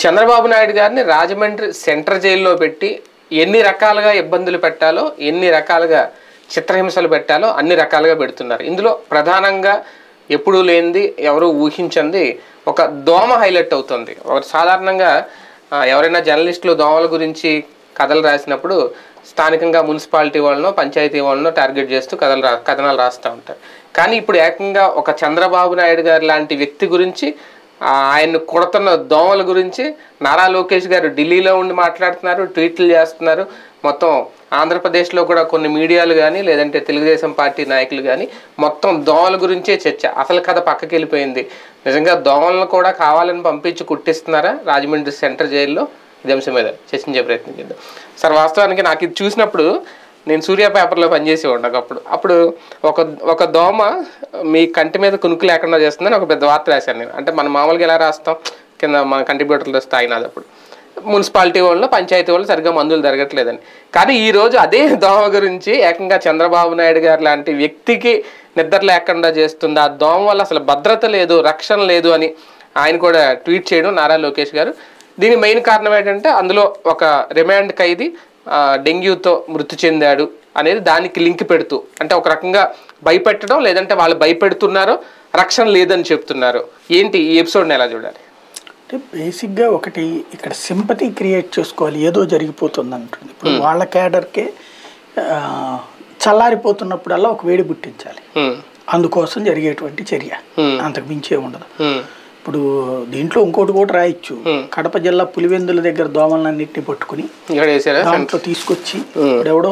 చంద్రబాబు నాయుడు గారిని రాజమండ్రి సెంట్రల్ జైల్లో పెట్టి ఎన్ని రకాలుగా ఇబ్బందులు పెట్టాలో ఎన్ని రకాలుగా చిత్రహింసలు పెట్టాలో అన్ని రకాలుగా పెడుతున్నారు ఇందులో ప్రధానంగా ఎప్పుడూ లేనిది ఎవరు ఊహించింది ఒక దోమ హైలైట్ అవుతుంది ఒక సాధారణంగా ఆ, ఎవరైనా జర్నలిస్టులు దోమల గురించి కథలు రాసినప్పుడు స్థానికంగా మున్సిపాలిటీ వాళ్ళనో పంచాయతీ వాళ్ళనో టార్గెట్ చేస్తూ కథలు రా కథనాలు రాస్తూ ఉంటారు కానీ ఇప్పుడు ఏకంగా ఒక చంద్రబాబు నాయుడు గారు లాంటి వ్యక్తి గురించి ఆ, ఆయన్ని కొడుతున్న దోమల గురించి నారా లోకేష్ గారు ఢిల్లీలో ఉండి మాట్లాడుతున్నారు ట్వీట్లు చేస్తున్నారు మొత్తం ఆంధ్రప్రదేశ్లో కూడా కొన్ని మీడియాలు కానీ లేదంటే తెలుగుదేశం పార్టీ నాయకులు కానీ మొత్తం దోమల గురించే చర్చ అసలు కథ పక్కకి వెళ్ళిపోయింది నిజంగా దోమలను కూడా కావాలని పంపించి కుట్టిస్తున్నారా రాజమండ్రి సెంట్రల్ జైల్లో ఇది అంశం మీద చర్చించే ప్రయత్నం చేద్దాం సార్ వాస్తవానికి నాకు ఇది చూసినప్పుడు నేను సూర్య పేపర్లో పనిచేసేవాడిని ఒకప్పుడు అప్పుడు ఒక ఒక దోమ మీ కంటి మీద కునుకు లేకుండా చేస్తుందని ఒక పెద్ద వార్త రాశాను నేను అంటే మనం మామూలుగా ఎలా రాస్తాం కింద మన కంట్రిబ్యూటర్లు స్థాయినది అప్పుడు మున్సిపాలిటీ వాళ్ళు పంచాయతీ వాళ్ళు సరిగ్గా మందులు జరగట్లేదని కానీ ఈ రోజు అదే దోమ గురించి ఏకంగా చంద్రబాబు నాయుడు గారు లాంటి వ్యక్తికి నిద్ర లేకుండా చేస్తుంది ఆ దోమ వల్ల అసలు భద్రత లేదు రక్షణ లేదు అని ఆయన కూడా ట్వీట్ చేయడం నారా లోకేష్ గారు దీని మెయిన్ కారణం ఏంటంటే అందులో ఒక రిమాండ్ ఖైదీ ఆ, డెంగ్యూతో మృతి చెందాడు అనేది దానికి లింక్ పెడుతూ అంటే ఒక రకంగా భయపెట్టడం లేదంటే వాళ్ళు భయపెడుతున్నారో రక్షణ లేదని చెప్తున్నారు ఏంటి ఈ ఎపిసోడ్ని ఎలా చూడాలి అంటే బేసిక్గా ఒకటి ఇక్కడ సింపతి క్రియేట్ చేసుకోవాలి ఏదో జరిగిపోతుంది అంటుంది ఇప్పుడు వాళ్ళ క్యాడర్కే ఆ, చల్లారిపోతున్నప్పుడల్లా ఒక వేడి పుట్టించాలి హ్మ్. అందుకోసం జరిగేటువంటి చర్య Hmm. అంతకు మించే ఉండదు హ్మ్. ఇప్పుడు దీంట్లో ఇంకోటి కూడా రాయొచ్చు కడప జిల్లా పులివెందుల దగ్గర దోమలన్నింటినీ పట్టుకుని ఇక్కడ వేసారా దాంట్లో తీసుకొచ్చి ఇప్పుడు ఎవడో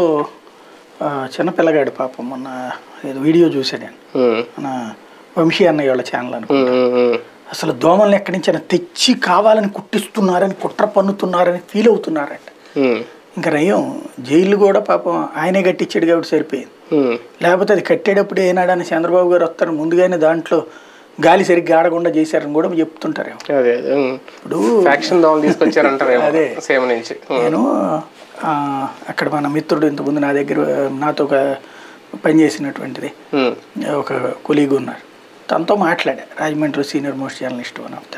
ఆ, చిన్న పిల్లగాడు పాపం మొన్న ఏదో వీడియో చూశాను నేను హ్మ్. మన వంశీ అన్నయ్య వాళ్ళ ఛానల్ అనుకో హ్మ్. హ్మ్. హ్మ్. అసలు దోమల్ని ఎక్కడి నుంచి తెచ్చి కావాలని కుట్టిస్తున్నారని కుట్ర పన్నుతున్నారని ఫీల్ అవుతున్నారంట హ్మ్. ఇంకా నయం జైలు కూడా పాపం ఆయనే కట్టించాడు కాబట్టి సరిపోయింది హ్మ్. లేకపోతే అది కట్టేటప్పుడు ఏనాడని చంద్రబాబు గారు వస్తారు ముందుగానే దాంట్లో గాలి సరిగ్గా ఆడకుండా చేశారని కూడా చెప్తుంటారేమో అదే అదే హ్మ్. ఇప్పుడు ఫ్యాక్షన్ దోమలు తీసుకొచ్చారంటారు అదే. సేమ్ నుంచి హ్మ్. నేను ఆ, అక్కడ మన మిత్రుడు ఇంతకుముందు నా దగ్గర నాతో ఒక పనిచేసినటువంటిది హ్మ్. ఒక కొలీగ్ ఉన్నారు తనతో మాట్లాడా Rajahmundry senior most journalist one of the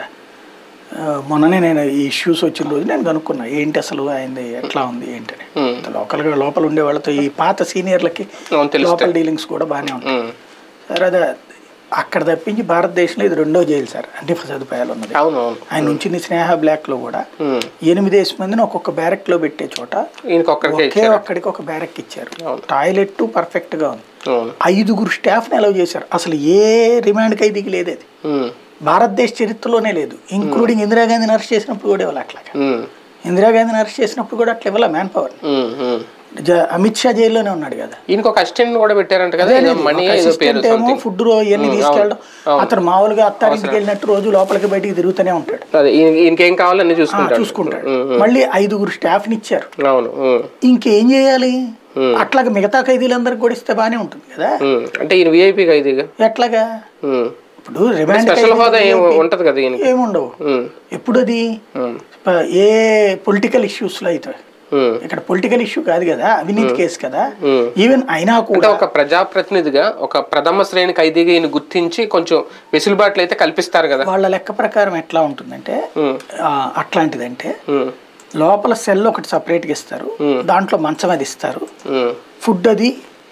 మొన్ననే నేను ఈ ఇష్యూస్ వచ్చిన రోజు నేను కనుక్కున్నా ఏంటి అసలు ఆయనది ఎట్లా ఉంది ఏంటని Hmm. లోకల్గా లోపల ఉండే వాళ్ళతో ఈ పాత సీనియర్లకి అవును, తెలుస్తాయి. లోకల్ డీలింగ్స్ కూడా బాగానే ఉంటాయి హ్మ్. సార్ అదే అక్కడ తప్పించి భారతదేశంలో ఇది రెండో జైలు సార్ అన్ని సదుపాయాలు ఉన్నది అవును అవును ఆయన నుంచి స్నేహ బ్లాక్లో కూడా హ్మ్. ఎనిమిదేసి మందిని ఒక్కొక్క బ్యారెక్లో పెట్టే చోట ఈయనకి ఒక్కరికే ఒకే ఇచ్చారు ఒక్కడికి ఒక బ్యారెక్ ఇచ్చారు అవును. టాయిలెట్ పర్ఫెక్ట్ గా ఉంది అవును ఐదుగురు స్టాఫ్ని అలౌ చేశారు అసలు ఏ రిమాండ్ ఖైదీకి లేదు అది హ్మ్. భారతదేశ చరిత్రలోనే లేదు ఇంక్లూడింగ్ ఇందిరాగాంధీని అరెస్ట్ చేసినప్పుడు కూడా ఇవ్వాలి అట్లాగా హ్మ్. ఇందిరాగాంధీని అరెస్ట్ చేసినప్పుడు కూడా అట్లా ఇవ్వాలి మ్యాన్ పవర్ హ్మ్. హ్మ్. అమిత్ షా జైల్లోనే ఉన్నాడు కదా ఈయనకి ఒక అసిస్టెంట్ కూడా పెట్టారంట కదా ఏదో మనీ ఏదో పేరు అసిస్టెంట్ ఏమో something. ఫుడ్ ఇవన్నీ తీసుకెళ్ళడం అతను మామూలుగా అత్తారింటికి వెళ్ళినట్టు రోజు లోపలికి బయటికి తిరుగుతూనే ఉంటాడు అదే ఈయన- ఈయనకేం కావాలో అన్ని ఆ, చూసుకుంటాడు చూసుకుంటాడు మళ్ళీ ఐదుగురు స్టాఫ్ని ఇచ్చారు అవును హ్మ్. ఇంకేం చేయాలి అట్లాగా మిగతా ఖైదీలందరికి కూడా ఇస్తే బాగానే ఉంటుంది కదా హ్మ్. అంటే ఈయన విఐపి ఖైదీగా ఎట్లాగా హ్మ్. ఇప్పుడు రిమాండ్ స్పెషల్ హోదా ఏం ఉంటది కదా ఈయనకి ఏముండవు హ్మ్. ఎప్పుడు అది హ్మ్. ప- ఏ పొలిటికల్ ఇష్యూస్లో అయితే హ్మ్. ఇక్కడ పొలిటికల్ ఇష్యూ కాదు కదా అవినీతి కేసు కదా Hmm. ఈవెన్ అయినా అంటే కూడా ఒక ప్రజాప్రతినిధిగా ఒక ప్రథమ శ్రేణి ఖైదీగా ఈయన గుర్తించి కొంచెం వెసులుబాట్లు అయితే కల్పిస్తారు కదా వాళ్ళ లెక్క ప్రకారం ఎట్లా ఉంటుందంటే హ్మ్. ఆ, అట్లాంటిదంటే హ్మ్. లోపల సెల్ ఒకటి సపరేట్గా ఇస్తారు దాంట్లో మంచం అది ఇస్తారు హ్మ్. ఫుడ్ అది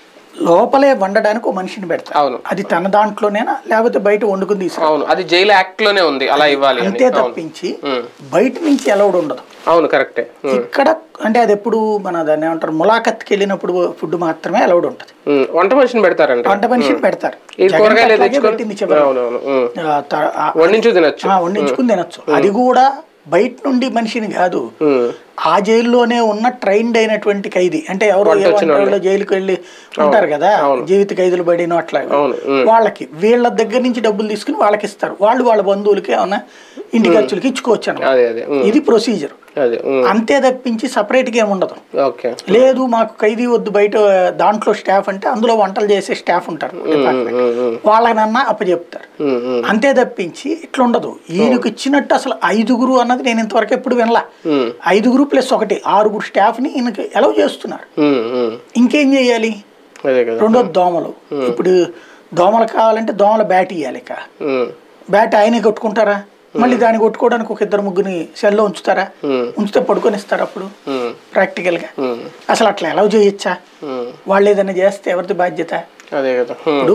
లోపలే వండడానికి ఒక మనిషిని పెడతారు అవును అది తన దాంట్లోనేనా లేకపోతే బయట వండుకుని తీసుకురా అవును అది జైలు యాక్ట్ లోనే ఉంది అలా ఇవ్వాలి అని అంతే అవును తప్పించి హ్మ్. బయట నుంచి అలౌడ్ ఉండదు అవును కరెక్టే హ్మ్. ఇక్కడ అంటే అది ఎప్పుడు మన దాన్ని ఏమంటారు ములాఖత్కి వెళ్ళినప్పుడు ఫుడ్ మాత్రమే అలౌడ్ ఉంటుంది హ్మ్. వంట మనిషిని పెడతారంట వంట మనిషిని పెడతారు ఈ జగన్ కూరగాయలు అట్లాగే తెచ్చుకొని పెట్టింది చివరి అవునవును హ్మ్. ఆ, త- ఆ, వండించు తినొచ్చు ఆ, వండించుకుని తినొచ్చు అది కూడా బయట నుండి మనిషిని కాదు హ్మ్. ఆ జైల్లోనే ఉన్న ట్రైన్డ్ అయినటువంటి ఖైదీ అంటే ఎవరు ఏమంటారో జైలుకి వెళ్ళి ఉంటారు కదా జీవిత ఖైదీలు పడిన అట్లా అవును హ్మ్. వాళ్ళకి వీళ్ళ దగ్గర నుంచి డబ్బులు తీసుకుని వాళ్ళకి ఇస్తారు వాళ్ళు వాళ్ళ బంధువులకి ఏమన్నా ఇంటి ఖర్చులకి ఇచ్చుకోవచ్చు అన్నమాట అదే అదే హ్మ్. ఇది ప్రొసీజర్ అదే హ్మ్. అంతే తప్పించి సపరేట్గా ఏమి ఉండదు ఓకే లేదు మాకు ఖైదీ వద్దు బయట దాంట్లో స్టాఫ్ అంటే అందులో వంటలు చేసే స్టాఫ్ ఉంటారు డిపార్ట్మెంట్ హ్మ్. హ్మ్. వాళ్ళనన్నా అప్పచెప్తారు హ్మ్. హ్మ్. అంతే తప్పించి ఇట్లా ఉండదు ఈయనకు ఇచ్చినట్టు అసలు ఐదుగురు అన్నది నేను ఇంతవరకు ఎప్పుడు వినలా హ్మ్. ఐదుగురు ప్లస్ ఒకటి ఆరుగురు స్టాఫ్ని ఈయనకి అలౌ చేస్తున్నారు హ్మ్. హ్మ్. ఇంకేం చేయాలి అదే కదా రెండోది దోమలు ఇప్పుడు దోమలు కావాలంటే దోమల బ్యాట్ ఇవ్వాలి ఇక హ్మ్. బ్యాట్ ఆయనే కొట్టుకుంటారా మళ్ళీ దాన్ని కొట్టుకోవడానికి ఒక ఇద్దరు ముగ్గురిని సెల్లో ఉంచుతారా ఉమ్, ఉంచితే పడుకొని ఇస్తారు అప్పుడు ఉమ్, ప్రాక్టికల్గా ఉమ్, అసలు అట్లా ఎలా చేయొచ్చా ఉమ్. వాళ్ళు ఏదైనా చేస్తే ఎవరిది బాధ్యత అదే కదా ఉమ్, ఇప్పుడు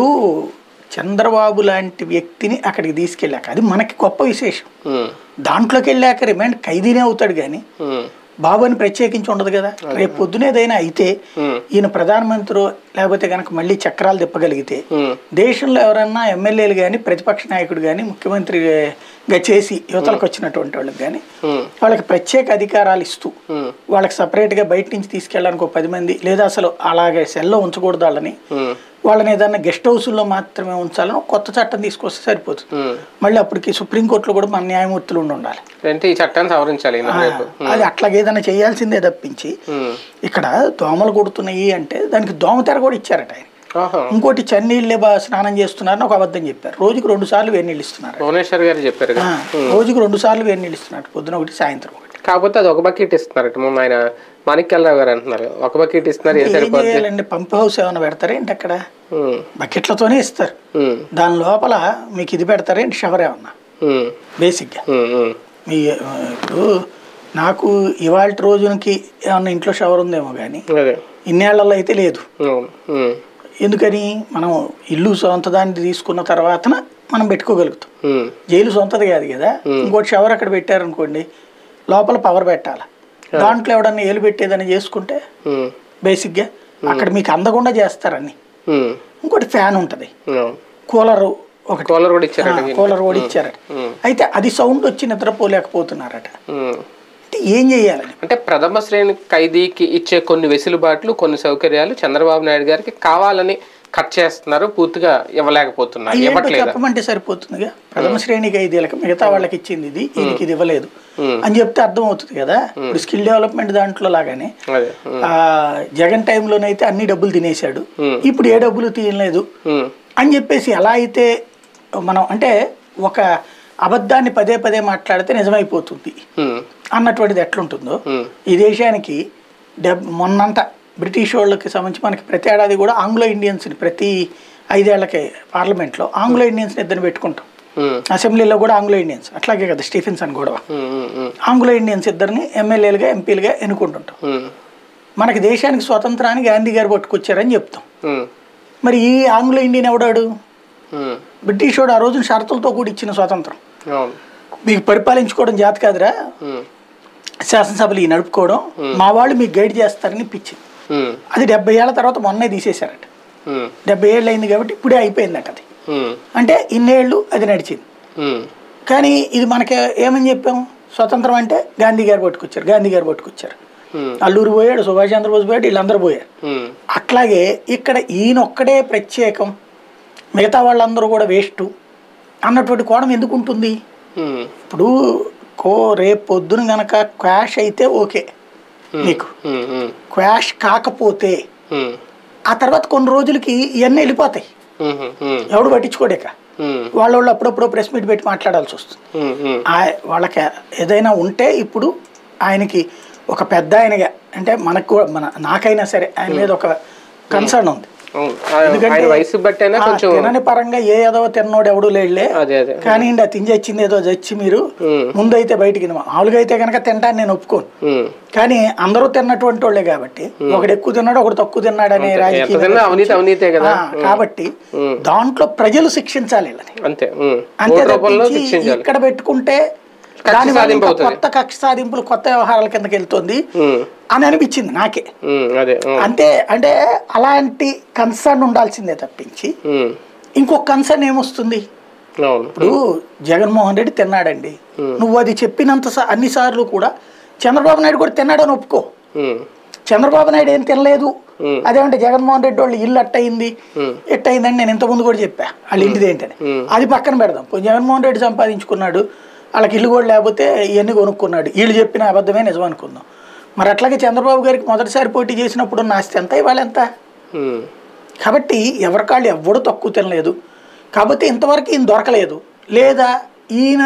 చంద్రబాబు లాంటి వ్యక్తిని అక్కడికి తీసుకెళ్ళాక అది మనకి గొప్ప విశేషం ఉమ్, దాంట్లోకి వెళ్ళాక రిమాండ్ ఖైదీనే అవుతాడు కానీ ఉమ్, బాబు అని ప్రత్యేకించి ఉండదు కదా రేపు పొద్దున ఏదైనా అయితే ఉమ్, ఈయన ప్రధానమంత్రి లేకపోతే కనుక మళ్ళీ చక్రాలు తిప్పగలిగితే ఉమ్, దేశంలో ఎవరన్నా ఎమ్మెల్యేలు కానీ ప్రతిపక్ష నాయకుడు కానీ ముఖ్యమంత్రిగా చేసి యువతలకు వచ్చినటువంటి వాళ్ళకి కానీ ఉమ్, వాళ్ళకి ప్రత్యేక అధికారాలు ఇస్తూ ఉమ్, వాళ్ళకి సపరేట్గా బయట నుంచి తీసుకెళ్ళడానికి ఒక పది మంది లేదా అసలు అలాగే సెల్లో ఉంచకూడదు వాళ్ళని ఉమ్, వాళ్ళని ఏదన్నా గెస్ట్ హౌస్లో మాత్రమే ఉంచాలని ఒక కొత్త చట్టం తీసుకొస్తే సరిపోతుంది ఉమ్. మళ్ళీ అప్పటికి సుప్రీంకోర్టులో కూడా మన న్యాయమూర్తులు ఉండి ఉండాలి అంటే ఈ చట్టాన్ని సవరించాలి ఈయన రేపు అది అట్లాగే ఏదైనా చేయాల్సిందే తప్పించి ఉమ్, ఇక్కడ దోమలు కొడుతున్నాయి అంటే దానికి దోమతెర కూడా ఇచ్చారట ఆయన ఆహా. ఇంకోటి చన్నీళ్ళే బా స్నానం చేస్తున్నారని ఒక అబద్ధం చెప్పారు రోజుకి రెండు సార్లు వేడి నీళ్ళు ఇస్తున్నారు భువనేశ్వర్ గారు చెప్పారు ఆ, కదా రోజుకి రెండు సార్లు వేడి నీళ్ళు ఇస్తున్నారు పొద్దున ఒకటి సాయంత్రం ఒకటి కాకపోతే అది ఒక బకెట్ ఇస్తున్నారట మొన్న ఆయన మాణిక్యాలరావు గారు అంటున్నారు ఒక బకెట్ ఇస్తున్నారు ఏం ఏం సరిపోద్ది చేయాలండి పంప్ హౌస్ ఏమైనా పెడతారా ఏంటి అక్కడ ఉమ్, బకెట్లతోనే ఇస్తారు ఉమ్, దాని లోపల మీకు ఇది పెడతారా ఏంటి షవర్ ఏమన్నా ఉమ్, బేసిక్గా ఉమ్, ఉమ్, మీ ఆ, ఇప్పుడు నాకు ఇవాళ రోజునికి ఏమన్నా ఇంట్లో షవర్ ఉందేమో కానీ అదే ఇన్నేళ్లలో అయితే లేదు అవును ఉమ్, ఎందుకని మనం ఇల్లు సొంత దాన్ని తీసుకున్న తర్వాతన మనం పెట్టుకోగలుగుతాం ఉమ్, జైలు సొంతది కాదు కదా ఇంకోటి షవర్ అక్కడ పెట్టారనుకోండి లోపల పవర్ పెట్టాలి దాంట్లో ఎవడన్నా ఏలు పెట్టేదని చేసుకుంటే ఉమ్, బేసిక్గా అక్కడ మీకు అందకుండా చేస్తారని ఉమ్, ఇంకోటి ఫ్యాన్ ఉంటుంది అవును కూలరు ఒకటి కూలర్ కూడా ఇచ్చారట ఆ, కూలర్ కూడా ఇచ్చారట ఉమ్, అయితే అది సౌండ్ వచ్చి నిద్రపోలేకపోతున్నారట ఉమ్. అంటే ఏం చేయాలని అంటే ప్రథమ శ్రేణి ఖైదీకి ఇచ్చే కొన్ని వెసులుబాట్లు కొన్ని సౌకర్యాలు చంద్రబాబు నాయుడు గారికి కావాలని కట్ చేస్తున్నారు పూర్తిగా ఇవ్వలేకపోతున్నారు ఏంటో ఇవ్వట్లేదు చెప్పమంటే సరిపోతుందిగా ప్రథమ శ్రేణి ఖైదీలకు మిగతా వాళ్ళకి ఇచ్చింది ఇది ఈయనకి ఇది ఇవ్వలేదు ఉమ్. అని చెప్తే అర్థం అవుతుంది కదా ఇప్పుడు స్కిల్ డెవలప్మెంట్ దాంట్లో లాగానే అదే ఉమ్, ఆ జగన్ టైంలోనైతే అన్ని డబ్బులు తినేశాడు ఉమ్, ఇప్పుడు ఏ డబ్బులు తీయలేదు ఉమ్, అని చెప్పేసి ఎలా అయితే మనం అంటే ఒక అబద్ధాన్ని పదే పదే మాట్లాడితే నిజమైపోతుంది ఉమ్, అన్నటువంటిది ఎట్లుంటుందో ఉమ్, ఈ దేశానికి డెబ్ మొన్నంతా బ్రిటిష్ వాళ్ళకి సంబంధించి మనకి ప్రతి ఏడాది కూడా ఆంగ్లో ఇండియన్స్ని ప్రతి ఐదేళ్లకి పార్లమెంట్లో ఆంగ్లో ఇండియన్స్ని ఇద్దరిని పెట్టుకుంటాం ఉమ్, అసెంబ్లీలో కూడా ఆంగ్లో ఇండియన్స్ అట్లాగే కదా స్టీఫెన్సన్ గొడవ ఉమ్, ఉమ్, ఉమ్, ఆంగ్లో ఇండియన్స్ ఇద్దరిని ఎమ్మెల్యేలుగా ఎంపీలుగా ఎన్నుకుంటుంటాం ఉమ్, మనకి దేశానికి స్వతంత్రాన్ని గాంధీ గారు పట్టుకొచ్చారని చెప్తాం ఉమ్, మరి ఈ ఆంగ్లో ఇండియన్ ఎవడాడు ఉమ్, బ్రిటిష్ వాడు ఆ రోజున షరతులతో కూడి ఇచ్చిన స్వాతంత్రం అవును మీకు పరిపాలించుకోవడం జాత కాదురా ఉమ్, శాసనసభలు ఈ నడుపుకోవడం మా వాళ్ళు మీకు గైడ్ చేస్తారని ఇప్పించింది ఉమ్, అది డెబ్బై ఏళ్ళ తర్వాత మొన్నే తీసేశారట ఉమ్, డెబ్బై ఏళ్ళు అయింది కాబట్టి ఇప్పుడే అయిపోయిందట అది ఉమ్, అంటే ఇన్నేళ్ళు అది నడిచింది ఉమ్, కానీ ఇది మనకి ఏమని చెప్పాం స్వతంత్రం అంటే గాంధీ గారు పట్టుకొచ్చారు గాంధీ గారు పట్టుకొచ్చారు ఉమ్, అల్లూరు పోయాడు సుభాష్ చంద్రబోస్ పోయాడు వీళ్ళందరూ పోయారు ఉమ్, అట్లాగే ఇక్కడ ఈయనొక్కడే ప్రత్యేకం మిగతా వాళ్ళందరూ కూడా వేస్ట్ అన్నటువంటి కోణం ఎందుకు ఉంటుంది ఉమ్, ఇప్పుడు కో రేపు పొద్దున గనక క్వాష్ అయితే ఓకే నీకు ఉమ్, ఉమ్, క్వాష్ కాకపోతే ఉమ్, ఆ తర్వాత కొన్ని రోజులకి ఇవన్నీ వెళ్ళిపోతాయి ఉమ్, ఉమ్, ఎవడు పట్టించుకోడేక ఉమ్, వాళ్ళ వాళ్ళు అప్పుడప్పుడు ప్రెస్ మీట్ పెట్టి మాట్లాడాల్సి వస్తుంది ఉమ్, ఉమ్, ఆ- వాళ్ళకి ఏదైనా ఉంటే ఇప్పుడు ఆయనకి ఒక పెద్ద ఆయనగా అంటే మనకు కూడా- మన నాకైనా సరే ఆయన మీద ఒక కన్సర్న్ ఉంది అవును. ఆయన ఆయన వయసు బట్టి అయినా ఆ, కొంచెం తినని పరంగా ఏ ఏదో తిన్నోడు ఎవడు లేడులే అదే అదే కానీ ఆ తిండి వచ్చింది ఏదో చచ్చి మీరు ఉమ్, ముందైతే బయటికి తినమా. మామూలుగా అయితే కనుక తింటాను నేను ఒప్పుకోను ఉమ్. కానీ అందరూ తిన్నటువంటి వాళ్ళే కాబట్టి ఒకడు ఎక్కువ తిన్నాడు ఒకడు తక్కువ తిన్నాడనే ఎంత రాజకీయ తిన్నా అవినీతి అవినీతే కదా ఆ, కాబట్టి ఉమ్. దాంట్లో ప్రజలు శిక్షించాలి వీళ్ళని అంతే ఉమ్. అంతే ఓటు రూపంలో తప్పించి శిక్షించాలి ఇక్కడ పెట్టుకుంటే కక్ష దాని వల్ల సాధింపు ఇంకా అవుతుంది. కొత్త కక్ష సాధింపులు కొత్త వ్యవహారాల కిందకి వెళ్తుంది ఉమ్, అని అనిపించింది నాకే ఉమ్, అదే ఉమ్, అంతే అంటే అలాంటి కన్సర్న్ ఉండాల్సిందే తప్పించి ఉమ్, ఇంకొక కన్సర్న్ ఏమొస్తుంది అవును ఇప్పుడు జగన్మోహన్ రెడ్డి తిన్నాడండి నువ్వు అది చెప్పినంత సా- అన్ని సార్లు కూడా చంద్రబాబు నాయుడు కూడా తిన్నాడని ఒప్పుకో ఉమ్, చంద్రబాబు నాయుడు ఏం తినలేదు ఉమ్, అదేమంటే జగన్మోహన్ రెడ్డి వాళ్ళు ఇల్లు అట్టయింది ఉమ్, ఎట్టయిందని నేను ఇంతకుముందు కూడా చెప్పా వాళ్ళ ఇంటిది ఏంటని ఉమ్. అది పక్కన పెడదాం పోనీ జగన్మోహన్ రెడ్డి సంపాదించుకున్నాడు వాళ్ళకి ఇల్లు కూడా లేకపోతే ఇవన్నీ కొనుక్కున్నాడు వీళ్ళు చెప్పిన అబద్ధమే నిజం అనుకుందాం మరి అట్లాగే చంద్రబాబు గారికి మొదటిసారి పోటీ చేసినప్పుడు ఉన్న ఆస్తి ఎంత ఇవాళ ఎంత ఉమ్, కాబట్టి ఎవరికాళ్ళు ఎవ్వడూ తక్కువ తినలేదు కాబట్టి ఇంతవరకు ఈయన దొరకలేదు లేదా ఈయన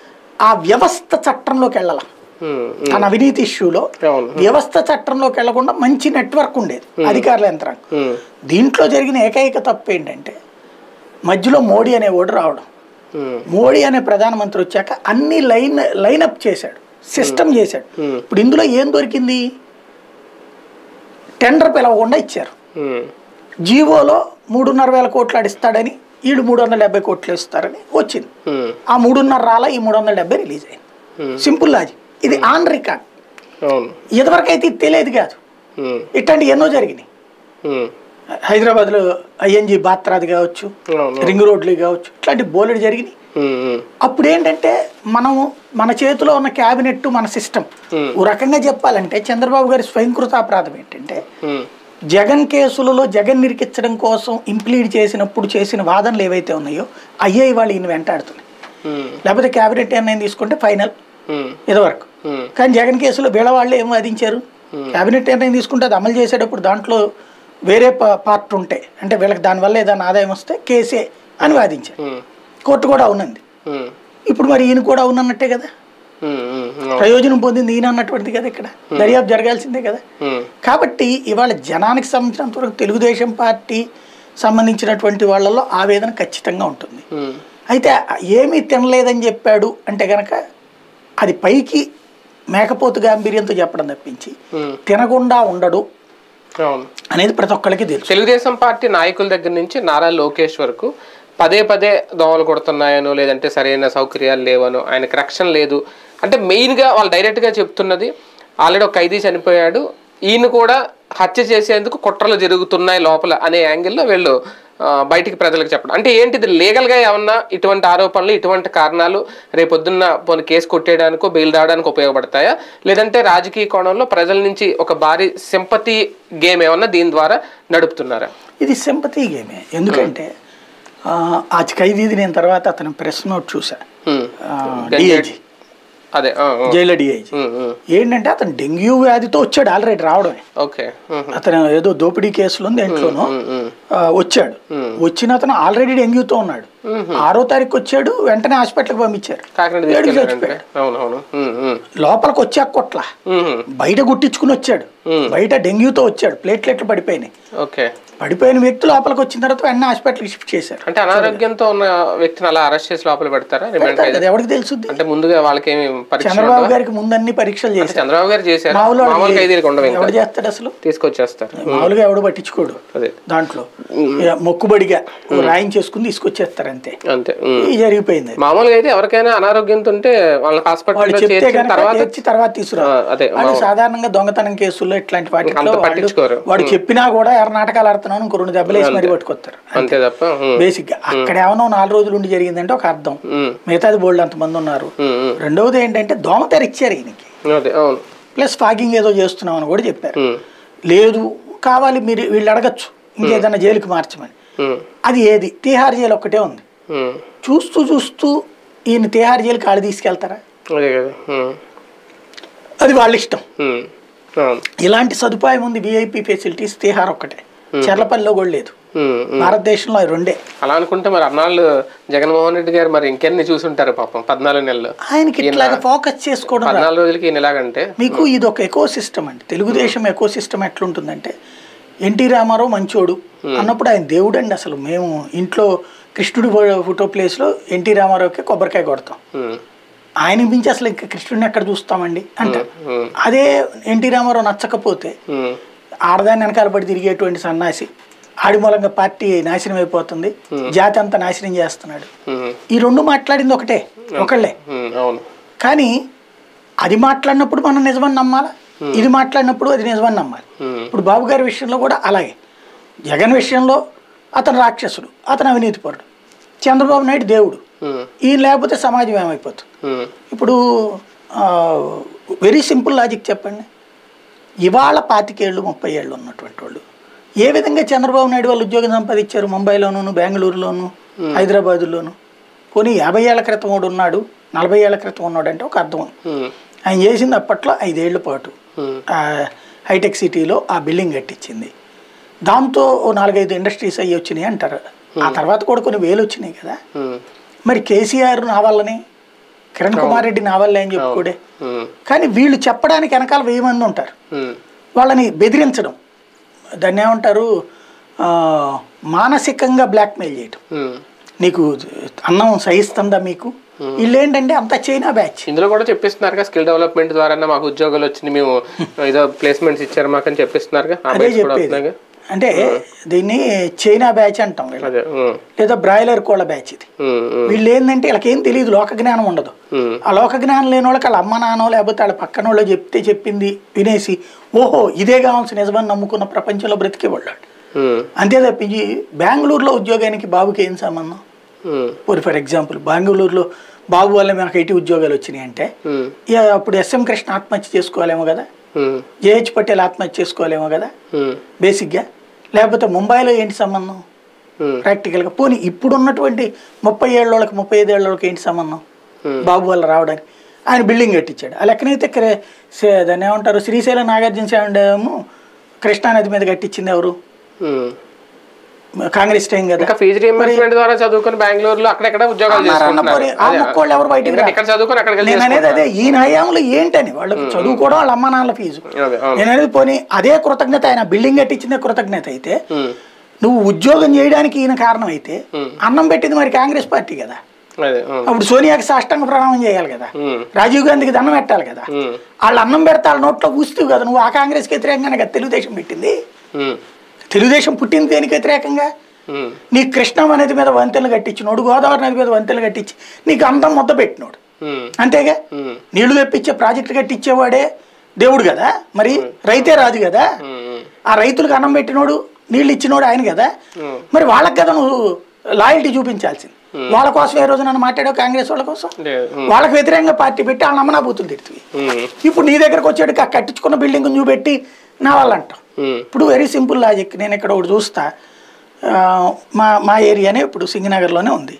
ఆ వ్యవస్థ చట్టంలోకి వెళ్ళాల ఉమ్, తన అవినీతి ఇష్యూలో అవును వ్యవస్థ చట్టంలోకి వెళ్లకుండా మంచి నెట్వర్క్ ఉండేది అధికారుల యంత్రాంగం ఉమ్, దీంట్లో జరిగిన ఏకైక తప్పు ఏంటంటే మధ్యలో మోడీ అనే ఓటు రావడం ఉమ్, మోడీ అనే ప్రధానమంత్రి వచ్చాక అన్ని లైన్ లైనప్ చేశాడు సిస్టమ్ చేశాడు Hmm. ఇప్పుడు ఇందులో ఏం దొరికింది టెండర్ పిలవకుండా ఇచ్చారు ఉమ్, జీవోలో మూడున్నర వేల కోట్లు ఆడిస్తాడని వీళ్ళు మూడు వందల డెబ్బై కోట్లు ఇస్తారని వచ్చింది ఉమ్, ఆ మూడున్నర రాలా ఈ మూడు వందల డెబ్బై రిలీజ్ అయింది Hmm. సింపుల్ లాజిక్ ఇది ఆన్ రికార్డ్ అవును ఇదివరకు అయితే ఇది తెలియదు కాదు ఉమ్, ఇట్లాంటి ఎన్నో జరిగినాయి ఉమ్, హైదరాబాద్లో ఐఎన్జి బాత్రాది కావచ్చు అవును రింగ్ రోడ్లు కావచ్చు ఇట్లాంటి బోలెడు జరిగినాయి ఉమ్, ఉమ్, అప్పుడు ఏంటంటే మనము మన చేతిలో ఉన్న క్యాబినెట్ మన సిస్టమ్ Hmm. ఓ రకంగా చెప్పాలంటే చంద్రబాబు గారి స్వయంకృతాపరాధం ఏంటంటే ఉమ్, జగన్ కేసులలో జగన్ నిరికించడం కోసం ఇంప్లీడ్ చేసినప్పుడు చేసిన వాదనలు ఏవైతే ఉన్నాయో అయ్యే వాళ్ళు ఈయన వెంటాడుతున్నాయి ఉమ్, లేకపోతే క్యాబినెట్ నిర్ణయం తీసుకుంటే ఫైనల్ ఉమ్, ఇదివరకు ఉమ్, కానీ జగన్ కేసులో వీళ్ళ వాళ్ళు ఏం వాదించారు క్యాబినెట్ నిర్ణయం తీసుకుంటే అది అమలు చేసేటప్పుడు దాంట్లో వేరే పా- పార్ట్ ఉంటే అంటే వీళ్ళకి దానివల్ల ఏదైనా ఆదాయం వస్తే కేసే అని వాదించారు ఉమ్, కోర్టు కూడా అవునంది ఉమ్, ఇప్పుడు మరి ఈయన కూడా అవునన్నట్టే కదా ఉమ్, ఉమ్, అవును. ప్రయోజనం పొందింది ఈయన అన్నటువంటిది కదా ఇక్కడ దర్యాప్తు జరగాల్సిందే కదా ఉమ్, కాబట్టి ఇవాళ జనానికి సంబంధించినంత వరకు తెలుగుదేశం పార్టీ సంబంధించినటువంటి వాళ్ళలో ఆవేదన ఖచ్చితంగా ఉంటుంది ఉమ్, అయితే ఏమీ తినలేదని చెప్పాడు అంటే గనక అది పైకి మేకపోతు గాంభీర్యంతో చెప్పడం తప్పించి ఉమ్, తినకుండా ఉండడు అవును అనేది ప్రతి ఒక్కరికి తెలుసు తెలుగుదేశం పార్టీ నాయకుల దగ్గర నుంచి నారా లోకేష్ వరకు పదే పదే దోమలు కొడుతున్నాయనో లేదంటే సరైన సౌకర్యాలు లేవనో ఆయనకి రక్షణ లేదు అంటే మెయిన్గా వాళ్ళు డైరెక్ట్గా చెప్తున్నది ఆల్రెడీ ఒక ఖైదీ చనిపోయాడు ఈయన కూడా హత్య చేసేందుకు కుట్రలు జరుగుతున్నాయి లోపల అనే యాంగిల్లో వీళ్ళు ఆ, బయటికి ప్రజలకు చెప్పడం అంటే ఏంటిది లీగల్గా ఏమన్నా ఇటువంటి ఆరోపణలు ఇటువంటి కారణాలు రేపొద్దున్న పోనీ కేసు కొట్టేయడానికో బెయిల్ రావడానికి ఉపయోగపడతాయా లేదంటే రాజకీయ కోణంలో ప్రజల నుంచి ఒక భారీ సింపతి గేమ్ ఏమన్నా దీని ద్వారా నడుపుతున్నారా ఇది సింపతి గేమే ఎందుకంటే ఆ, ఆ ఖైదీది నేను తర్వాత అతని ప్రెస్ నోట్ చూసా హ్మ్. డిఐజీ అదే ఆ, ఆ. జైలు డిఐజీ హ్మ్, హ్మ్. ఏంటంటే అతను డెంగ్యూ వ్యాధితో వచ్చాడు ఆల్రెడీ రావడమే ఓకే హ్మ్, హ్మ్. అతను ఏదో దోపిడీ కేసులో ఉంది దేంట్లోనో హ్మ్, హ్మ్. ఆ, వచ్చాడు వచ్చిన అతను ఆల్రెడీ డెంగ్యూతో ఉన్నాడు ఆరో తారీఖు వచ్చాడు వెంటనే హాస్పిటల్కి పంపించారు కాకినాడ ఏడుకి తీసుకెళ్ళారంటే చచ్చిపోయాడు అవును అవును హ్మ్, హ్మ్. లోపలికి వచ్చాక కొట్ల హ్మ్, హ్మ్. బయట గుట్టించుకుని వచ్చాడు బయట డెంగ్యూతో వచ్చాడు ప్లేట్లెట్లు పడిపోయినాయి ఓకే పడిపోయిన వ్యక్తి లోపలికి వచ్చిన తర్వాత వెంటనే హాస్పిటల్కి షిఫ్ట్ చేశారు అంటే అనారోగ్యంతో ఉన్న వ్యక్తిని అలా అరెస్ట్ చేసి లోపల పెడతారా రిమాండ్ అది ఎవరికి తెలుసుద్ది అంటే ముందుగా వాళ్ళకి ఏమి పరీక్ష చంద్రబాబు గారికి ముందు అన్ని పరీక్షలు చేశారు చంద్రబాబు గారు చేశారు మామూలు వాడికి మామూలు ఖైదీలకు ఉండవు ఇంకా ఎవడు చేస్తాడు అసలు తీసుకొచ్చేస్తారు మామూలుగా ఎవడు పట్టించుకోడు అదే దాంట్లో ఇక మొక్కుబడిగా ఓ రాయిని చేసుకుని తీసుకొచ్చేస్తారు అంతే అంతే హ్మ్. ఇది జరిగిపోయింది అది. మామూలుగా అయితే ఎవరికైనా అనారోగ్యంతో ఉంటే వాళ్ళని వాళ్ళు హాస్పిటల్లో చెప్తే చేర్చిన కనుక తర్వాత తెచ్చి తర్వాత తీసుకురా ఆ, అదే వాళ్ళు సాధారణంగా దొంగతనం కేసుల్లో ఇట్లాంటి వాటిలో అంత వాళ్ళు పట్టించుకోరు. వాడు చెప్పినా కూడా ఎవరు నాటకాలు ఆడుతున్నావు ఇంకో రెండు దెబ్బలు వేసి మరీ పట్టుకొస్తారు అంతే తప్ప హ్మ్. బేసిక్ గా అక్కడ ఏమన్నా నాలుగు రోజులు ఉండి జరిగిందంటే ఒక అర్థం హ్మ్. మిగతాది బోల్డ్ అంతమంది ఉన్నారు హ్మ్, హ్మ్. రెండవది ఏంటంటే దోమతెర ఇచ్చారు ఈయనకి అదే అవును ప్లస్ ఫాగింగ్ ఏదో చేస్తున్నామని కూడా చెప్పారు హ్మ్. లేదు కావాలి మీరు వీళ్ళు అడగచ్చు ఇంకేదన్నా జైలుకి మార్చమని హ్మ్. అది ఏది తీహార్ జైలు ఒక్కటే ఉంది హ్మ్. చూస్తూ చూస్తూ ఈయన తీహార్ జైలుకి ఆడ తీసుకెళ్తారా అదే కదా హ్మ్. అది వాళ్ళ ఇష్టం హ్మ్. అవును ఇలాంటి సదుపాయం ఉంది విఐపి ఫెసిలిటీస్ తీహార్ ఒక్కటే చెర్లపల్లిలో కూడా లేదు హ్మ్. హ్మ్. భారతదేశంలో అవి రెండే అలా అనుకుంటే మరి అన్నాళ్ళు జగన్మోహన్ రెడ్డి గారు మరి ఇంకెన్ని చూసుంటారు పాపం పద్నాలుగు నెలలు ఆయనకి ఇట్లాగా ఫోకస్ చేసుకోవడం రాదు. పద్నాలుగు రోజులకి ఈయన ఎలాగంటే మీకు ఇది ఒక ఎకో సిస్టమ్ అండి తెలుగుదేశం ఎకో సిస్టమ్ ఎట్లుంటుందంటే ఎన్టీ రామారావు మంచోడు అన్నప్పుడు ఆయన దేవుడు అండి అసలు మేము ఇంట్లో కృష్ణుడి ఫో- ఫోటో ప్లేస్లో ఎన్టీ రామారావుకి కొబ్బరికాయ కొడతాం హ్మ్. ఆయన మించి అసలు ఇంకా కృష్ణుడిని ఎక్కడ చూస్తామండి అంటారు హ్మ్. అదే ఎన్టీ రామారావు నచ్చకపోతే హ్మ్. ఆడదాన్ని వెనకాల పడి తిరిగేటువంటి సన్నాసి ఆడి మూలంగా పార్టీ నాశనం అయిపోతుంది జాతి అంతా నాశనం చేస్తున్నాడు హ్మ్. ఈ రెండు మాట్లాడింది ఒకటే ఒకళ్ళే హ్మ్. అవును కానీ అది మాట్లాడినప్పుడు మనం నిజమని నమ్మాలా ఇది మాట్లాడినప్పుడు అది నిజమని నమ్మాలి హ్మ్. ఇప్పుడు బాబు గారి విషయంలో కూడా అలాగే జగన్ విషయంలో అతను రాక్షసుడు అతను అవినీతిపరుడు చంద్రబాబు నాయుడు దేవుడు హ్మ్. ఈయన లేకపోతే సమాజం ఏమైపోతుంది హ్మ్. ఇప్పుడు వెరీ సింపుల్ లాజిక్ చెప్పండి ఇవాళ పాతికేళ్ళు ముప్పై ఏళ్ళు ఉన్నటువంటి వాళ్ళు ఏ విధంగా చంద్రబాబు నాయుడు వాళ్ళు ఉద్యోగం సంపాదించారు ముంబైలోను బెంగళూరులోను హైదరాబాదులోను పోనీ యాభై ఏళ్ల క్రితం వాడు ఉన్నాడు నలభై ఏళ్ల క్రితం ఉన్నాడు అంటే ఒక అర్థం ఉంది హ్మ్. ఆయన చేసింది అప్పట్లో ఐదేళ్ల పాటు హ్మ్. ఆ హైటెక్ సిటీలో ఆ బిల్డింగ్ కట్టించింది దాంతో ఓ నాలుగైదు ఇండస్ట్రీస్ అయ్యి వచ్చినాయి అంటారు ఆ తర్వాత కూడా కొన్ని వేలు వచ్చినాయి కదా హ్మ్. మరి కేసీఆర్ నా వల్లనే కిరణ్ కుమార్ రెడ్డి నా వల్లే అని చెప్పుకోడే హ్మ్. కానీ వీళ్ళు చెప్పడానికి వెనకాల వెయ్యి మంది ఉంటారు హ్మ్. వాళ్ళని బెదిరించడం దాన్ని ఏమంటారు ఆ, మానసికంగా బ్లాక్మెయిల్ చేయటం హ్మ్. నీకు అన్నం సహిస్తుందా మీకు వీళ్ళు ఏంటంటే అంత చైనా బ్యాచ్ ఇందులో కూడా చెప్పిస్తున్నారు స్కిల్ డెవలప్మెంట్ ద్వారా మాకు ఉద్యోగాలు వచ్చినాయి మేము ఏదో ప్లేస్మెంట్స్ ఇచ్చారు మాకు అని చెప్పిస్తున్నారుగా ఆ అదే బయట కూడా చెప్పేది వస్తున్నాయిగా అంటే దీన్ని చైనా బ్యాచ్ అంటాం వీళ్ళు. అదే ఉమ్, లేదా బ్రాయిలర్ కోళ్ళ బ్యాచ్ ఇది ఉమ్, ఉమ్, వీళ్ళు ఏంటంటే వీళ్ళకేం తెలియదు లోక జ్ఞానం ఉండదు ఉమ్, ఆ లోక జ్ఞానం లేని వాళ్ళకి వాళ్ళ అమ్మ నాన్నో లేకపోతే వాళ్ళ పక్కన వాళ్ళు చెప్తే చెప్పింది వినేసి ఓహో ఇదే కావాల్సిన నిజమని నమ్ముకున్న ప్రపంచంలో బ్రతికేవాళ్ళు ఉమ్, అంతే తప్పించి బెంగళూరులో ఉద్యోగానికి బాబుకి ఏం సంబంధం ఉమ్, ఫర్ ఫర్ ఎగ్జాంపుల్ బెంగళూరులో బాబు వల్ల మనకు ఐటీ ఉద్యోగాలు వచ్చినాయి అంటే ఉమ్, ఇక అప్పుడు ఎస్ఎం కృష్ణ ఆత్మహత్య చేసుకోవాలేమో కదా ఉమ్, జేహెచ్ పటేల్ ఆత్మహత్య చేసుకోవాలేమో కదా ఉమ్, బేసిక్గా లేకపోతే ముంబైలో ఏంటి సంబంధం ఉమ్, ప్రాక్టికల్గా పోనీ ఇప్పుడు ఉన్నటువంటి ముప్పై ఏళ్ళకి ముప్పై ఐదు ఏళ్ళకి ఏంటి సంబంధం Hmm. బాబు వల్ల రావడానికి ఆయన బిల్డింగ్ కట్టించాడు ఆ లెక్కనైతే క్రే- సే- దాన్ని ఏమంటారు శ్రీశైలం నాగార్జున సాగర్ డ్యాము కృష్ణానది మీద కట్టించింది ఎవరు ఉమ్. కాంగ్రెస్ టైం కదా ఇంకా ఫీజు రీఎంబర్స్మెంట్ ద్వారా చదువుకుని బెంగళూరులో అక్కడెక్కడ ఉద్యోగాలు చేసుకుంటున్నారు మరి ఆ అదే. ముక్కోళ్ళు ఎవరు బయటికి ఎందుకంటే రా- ఇక్కడ చదువుకొని అక్కడికి వెళ్ళి నేను అనేది అదే ఈ హయాంలో ఏంటని వాళ్ళకి చదువుకోవడం వాళ్ళ అమ్మ నాన్నల ఫీజు అదే అవును నేను అనేది పోనీ అదే కృతజ్ఞత ఆయన బిల్డింగ్ కట్టించిందే కృతజ్ఞత అయితే ఉమ్, నువ్వు ఉద్యోగం చేయడానికి ఈయన కారణం అయితే Hmm. అన్నం పెట్టింది మరి కాంగ్రెస్ పార్టీ కదా అదే అవును అప్పుడు సోనియాకి సాష్టాంగ ప్రణామం చేయాలి కదా ఉమ్, రాజీవ్ గాంధీకి దండం పెట్టాలి కదా ఉమ్, వాళ్ళు అన్నం పెడతా వాళ్ళ నోట్లో పూస్తావు కదా నువ్వు ఆ కాంగ్రెస్కి వ్యతిరేకంగానే కదా తెలుగుదేశం పెట్టింది ఉమ్, తెలుగుదేశం పుట్టింది దేనికి వ్యతిరేకంగా ఉమ్, నీ కృష్ణా నది మీద వంతెనలు కట్టించినోడు గోదావరి నది మీద వంతెనలు కట్టించి నీకు అంతం ముద్ద పెట్టినోడు ఉమ్, అంతేగా ఉమ్, నీళ్లు తెప్పించే ప్రాజెక్టులు కట్టించేవాడే దేవుడు కదా మరి రైతే రాజు కదా ఉమ్, ఆ రైతులకు అన్నం పెట్టినోడు నీళ్ళు ఇచ్చినోడు ఆయన కదా ఉమ్, మరి వాళ్ళకి కదా నువ్వు లాయల్టీ చూపించాల్సింది వాళ్ళ కోసం ఏ రోజు నన్ను మాట్లాడావు కాంగ్రెస్ వాళ్ళ కోసం లేదు, ఉమ్, వాళ్ళకి వ్యతిరేకంగా పార్టీ పెట్టి వాళ్ళ నమ్మనా బూతులు తిడుతుంది ఉమ్, ఇప్పుడు నీ దగ్గరకు వచ్చాడు ఆ కట్టించుకున్న బిల్డింగ్ చూపెట్టి నా వాళ్ళు అంటాం ఉమ్, ఇప్పుడు వెరీ సింపుల్ లాజిక్ నేను ఇక్కడ ఒకటి చూస్తా ఆ, మా మా ఏరియానే ఇప్పుడు సింగనగర్లోనే ఉంది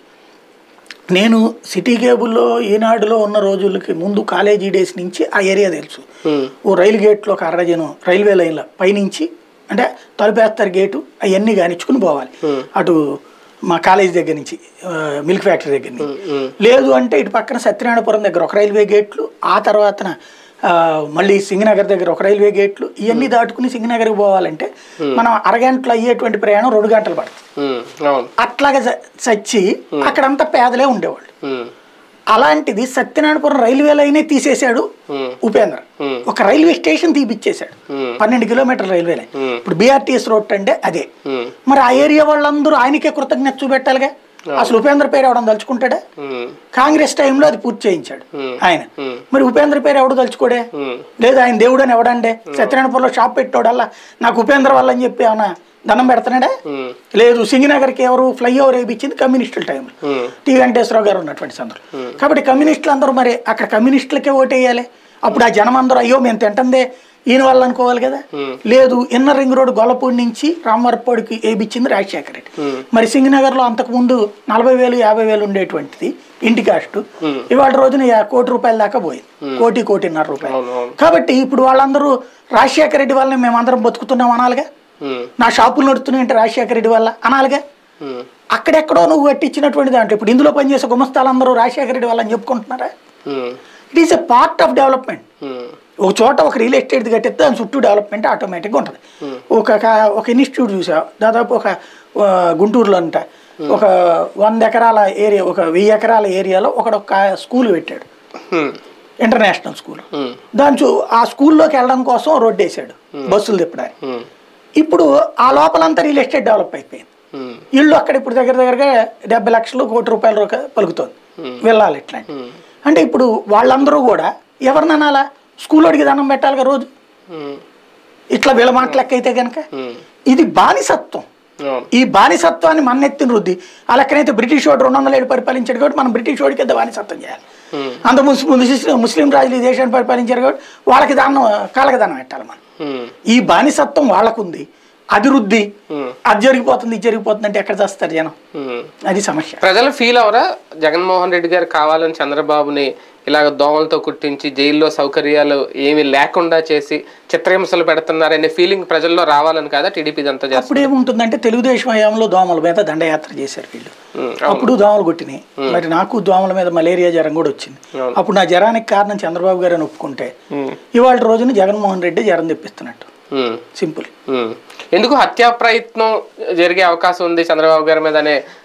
నేను సిటీ కేబుల్లో ఈనాడులో ఉన్న రోజులకి ముందు కాలేజీ డేస్ నుంచి ఆ ఏరియా తెలుసు ఉమ్, ఓ రైలు గేట్లో ఒక అరడజను రైల్వే లైన్ల పైనుంచి అంటే తలుపేస్తారు గేటు అవన్నీ కానిచ్చుకుని పోవాలి Hmm. అటు మా కాలేజ్ దగ్గర నుంచి ఆ, మిల్క్ ఫ్యాక్టరీ దగ్గర నుంచి ఉమ్, లేదు అంటే ఇటు పక్కన సత్యనారాయణపురం దగ్గర ఒక రైల్వే గేట్లు ఆ తర్వాతన ఆ, మళ్ళీ సింగనగర్ దగ్గర ఒక రైల్వే గేట్లు ఇవన్నీ దాటుకుని సింగనగర్కి పోవాలంటే మనం అరగంటలో అయ్యేటువంటి ప్రయాణం రెండు గంటలు పడుతుంది ఉమ్, అవును అట్లాగా చ- చచ్చి అక్కడంతా పేదలే ఉండేవాళ్ళు ఉమ్, అలాంటిది సత్యనారాయణపురం రైల్వే లైనే తీసేశాడు ఉమ్, ఉపేంద్ర ఉమ్, ఒక రైల్వే స్టేషన్ తీపిచ్చేశాడు ఉమ్, పన్నెండు కిలోమీటర్ రైల్వే లైన్ Hmm. ఇప్పుడు బీఆర్టీఎస్ రోడ్ అంటే అదే ఉమ్, మరి ఆ ఏరియా వాళ్ళందరూ ఆయనకే కృతజ్ఞత చూపెట్టాలిగా అసలు ఉపేంద్ర పేరు ఎవడం తలుచుకుంటాడా ఉమ్, కాంగ్రెస్ టైంలో అది పూర్తి చేయించాడు Hmm. ఆయన Hmm. మరి ఉపేంద్ర పేరు ఎవడు తలుచుకోడే ఉమ్, లేదు ఆయన దేవుడు అని ఎవడండే సత్యనారాయణపురంలో షాప్ పెట్టోడల్లా నాకు ఉపేంద్ర వల్ల అని చెప్పి ఏమన్నా దండం పెడుతున్నాడా ఉమ్, లేదు సింగినగర్కి ఎవరు ఫ్లైఓవర్ వేయించింది కమ్యూనిస్టుల టైంలో ఉమ్, టి వెంకటేశ్వరరావు గారు ఉన్నటువంటి సందర్భం కాబట్టి కమ్యూనిస్టులు అందరూ మరి అక్కడ కమ్యూనిస్టులకే ఓటేయాలి అప్పుడు ఆ జనం అందరూ అయ్యో మేము తింటుందే ఈయన వాళ్ళు అనుకోవాలి కదా Hmm. లేదు ఇన్నర్ రింగ్ రోడ్ గొల్లపూడి నుంచి రామవరపూడికి వేయించింది రాజశేఖర రెడ్డి Hmm. మరి సింగనగర్లో అంతకుముందు నలభై వేలు యాభై వేలు ఉండేటువంటిది ఇంటి కాస్ట్ Hmm. ఇవాళ రోజున యా- కోటి రూపాయల దాకా పోయింది కోటి కోటిన్నర రూపాయలు అవును అవును కాబట్టి ఇప్పుడు వాళ్ళందరూ రాజశేఖర రెడ్డి వల్ల మేమందరం బతుకుతున్నాం అనాలిగా ఉమ్, నా షాపులు నడుస్తున్నాయంటే రాజశేఖర రెడ్డి వల్ల అనాలిగా ఉమ్, అక్కడెక్కడో నువ్వు కట్టించినటువంటి దాంట్లో ఇప్పుడు ఇందులో పనిచేసే గుమస్తాలందరూ రాజశేఖర రెడ్డి వాళ్ళని చెప్పుకుంటున్నారా ఉమ్, it is a part of development ఉమ్, ఒక చోట ఒక రియల్ ఎస్టేట్ కట్టిస్తే దాని చుట్టూ డెవలప్మెంట్ ఆటోమేటిక్గా ఉంటుంది ఒక క- ఒక ఇన్స్టిట్యూట్ చూసా దాదాపు ఒక ఆ, గుంటూరులో అంట ఒక వంద ఎకరాల ఏరియా ఒక వెయ్యి ఎకరాల ఏరియాలో ఒకడు ఒక స్కూల్ పెట్టాడు ఉమ్, ఇంటర్నేషనల్ స్కూల్ ఉమ్, దాని చూ ఆ స్కూల్లోకి వెళ్ళడం కోసం రోడ్డు వేసాడు బస్సులు తిప్పడానికి ఉమ్, ఇప్పుడు ఆ లోపలంతా రియల్ ఎస్టేట్ డెవలప్ అయిపోయింది ఉమ్, ఇల్లు అక్కడ ఇప్పుడు దగ్గర దగ్గరగా డెబ్బై లక్షలు కోటి రూపాయల రూపాయ పలుకుతోంది వెళ్ళాలి ఇట్లాంటి ఉమ్, అంటే ఇప్పుడు వాళ్ళందరూ కూడా ఎవరిని అనాలా స్కూల్ అడిగి దండం పెట్టాలిగా రోజు ఉమ్, ఇట్లా వీళ్ళ మాట లెక్క అయితే కనుక ఉమ్, ఇది బానిసత్వం అవును ఈ బానిసత్వాన్ని మన్నెత్తిన రుద్ది ఆ లెక్కనైతే బ్రిటిష్ వాడు రెండు వందల ఏళ్ళు పరిపాలించాడు కాబట్టి మనం బ్రిటిష్ వాడికి ఎంత బానిసత్వం చేయాలి ఉమ్, అంత ముస్లిం ముస్లిం రాజులు ఈ దేశాన్ని పరిపాలించారు కాబట్టి వాళ్ళకి దానం కాళ్ళకి దానం పెట్టాలి మనం ఉమ్, ఈ బానిసత్వం వాళ్ళకుంది అభివృద్ధి ఉమ్, అది జరిగిపోతుంది ఇది జరిగిపోతుంది అంటే ఎక్కడ చేస్తారు జనం ఉమ్. అది సమస్య ప్రజలు ఫీల్ అవరా జగన్మోహన్ రెడ్డి గారు కావాలని చంద్రబాబుని ఇలాగ దోమలతో కుట్టించి జైల్లో సౌకర్యాలు ఏమీ లేకుండా చేసి చిత్రహింసలు పెడుతున్నారనే ఫీలింగ్ ప్రజల్లో రావాలని కాదా టీడీపీ ఇదంతా చేస్తారు అప్పుడు ఏముంటుందంటే తెలుగుదేశం హయాంలో దోమల మీద దండయాత్ర చేశారు వీళ్ళు ఉమ్, అప్పుడు దోమలు కొట్టినాయి మరి నాకు దోమల మీద మలేరియా జ్వరం కూడా వచ్చింది అవును. అప్పుడు నా జ్వరానికి కారణం చంద్రబాబు గారు అని ఒప్పుకుంటే ఉమ్, ఇవాళ రోజున జగన్మోహన్ రెడ్డి జ్వరం తెప్పిస్తున్నట్టు ఉమ్, సింపుల్ ఉమ్. ఎందుకు హత్యా ప్రయత్నం జరిగే అవకాశం ఉంది చంద్రబాబు గారి మీద అనే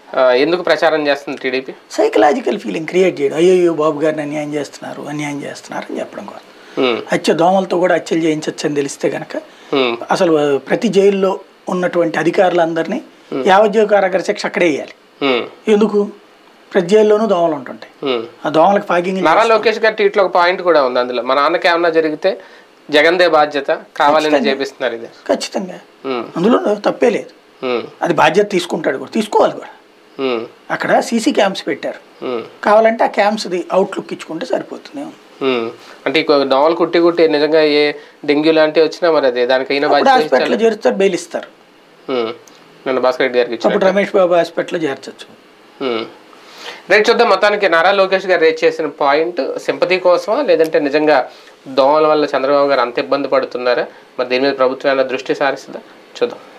ఆ, ఎందుకు ప్రచారం చేస్తుంది టీడీపీ సైకలాజికల్ ఫీలింగ్ క్రియేట్ చేయడం అయ్యో బాబు గారిని అన్యాయం చేస్తున్నారు అన్యాయం చేస్తున్నారు అని చెప్పడం కోసం ఉమ్, హత్య దోమలతో కూడా హత్యలు చేయించవచ్చు అని తెలిస్తే కనుక ఉమ్, అసలు ప్రతి జైల్లో ఉన్నటువంటి అధికారులందరినీ యావజ్జీవ కారాగార శిక్ష అక్కడే వేయాలి ఉమ్, ఎందుకు ప్రతి జైల్లోనూ దోమలు ఉంటుంటాయి ఉమ్. ఆ దోమలకు ఫాగింగ్ నారా లోకేష్ గారి ట్వీట్లో ఒక పాయింట్ కూడా ఉంది అందులో మా నాన్నకి ఏమన్నా జరిగితే జగన్దే బాధ్యత కావాలని చేపిస్తున్నారు ఇది ఖచ్చితంగా ఉమ్, అందులో తప్పే లేదు ఉమ్, అది బాధ్యత తీసుకుంటాడు కూడా తీసుకోవాలి కూడా ఉమ్, అక్కడ సీసీ క్యామ్స్ పెట్టారు ఉమ్, కావాలంటే ఆ క్యామ్స్ది అవుట్లుక్ ఇచ్చుకుంటే సరిపోతుంది ఉమ్. అంటే ఈ దోమలు కుట్టి కుట్టి నిజంగా ఏ డెంగ్యూ లాంటివి వచ్చినా మరి అదే దానికైనా అప్పుడు బాధ్యత హాస్పిటల్లో చేరుస్తారు బెయిల్ ఇస్తారు ఉమ్. నిన్న భాస్కర్ రెడ్డి గారికి ఇచ్చిన అప్పుడు రమేష్ బాబు హాస్పిటల్లో చేర్చచ్చు ఉమ్. రైట్ చూద్దాం మొత్తానికి నారా లోకేష్ గారు రేట్ చేసిన పాయింట్ సింపతి కోసమా లేదంటే నిజంగా దోమల వల్ల చంద్రబాబు గారు అంత ఇబ్బంది పడుతున్నారా మరి దీని మీద ప్రభుత్వం ఏమైనా దృష్టి సారిస్తుందా చూద్దాం